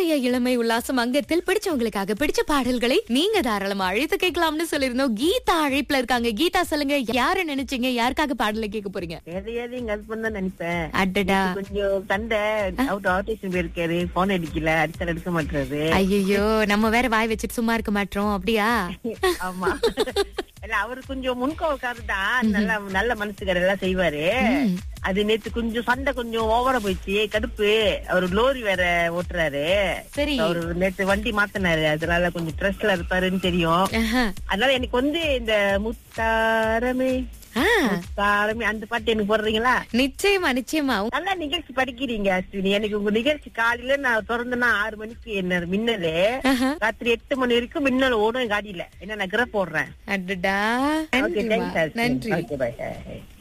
இன்றைய இளமை உல்லாசம் அங்கத்தில் பிடிச்சவங்களுக்காக பிடிச்ச பாடல்களை நீங்க தாராளமா அழைத்து கேட்கலாம்னு சொல்லியிருந்தோம் கீதா அழைப்புல இருக்காங்க கீதா சொல்லுங்க யார நினைச்சீங்க யாருக்காக பாடலை கேட்க போறீங்க எதையாவது எங்க ஹஸ்பண்ட் தான் நினைப்பேன் அடடா கொஞ்சம் சண்டை அவுட் ஆட்டேஷன் போயிருக்காரு போன் அடிக்கல அடிச்சால் எடுக்க மாட்டாரு ஐயோ நம்ம வேற வாய் வச்சுட்டு சும்மா இருக்க மாட்டோம் அப்படியா ஆமா இல்ல அவரு கொஞ்சம் முன்கோவக்காரர் தான் நல்ல நல்ல மனசுக்காரர் எல்லாம் செய்வாரு அது நேத்து கொஞ்சம் சண்டை கொஞ்சம் ஓவரா போயிடுச்சு கடுப்பு அவரு லோரி வேற ஓட்டுறாரு சரி அவரு நேத்து வண்டி மாத்தினாரு அதனால கொஞ்சம் ஸ்ட்ரெஸ்ல இருப்பாருன்னு தெரியும் ஆஹா. அதனால எனக்கு வந்து இந்த முத்தாரமே ஆ, முத்தாரமே அந்த பாட்டு எனக்கு போடுறீங்களா நிச்சயமா நிச்சயமா நல்லா நிகழ்ச்சி படிக்கிறீங்க அஸ்வினி எனக்கு உங்க நிகழ்ச்சி காலையில நான் திறந்தேன்னா ஆறு மணிக்கு என்ன மின்னலு ஆஹா. ராத்திரி எட்டு மணி வரைக்கும் மின்னல் ஓடும் என் காடியில என்ன நான் கிர போடுறேன் அடடா ஓகே நன்றிமா. தேங்க்ஸ் நன்றி ஓகே பாய்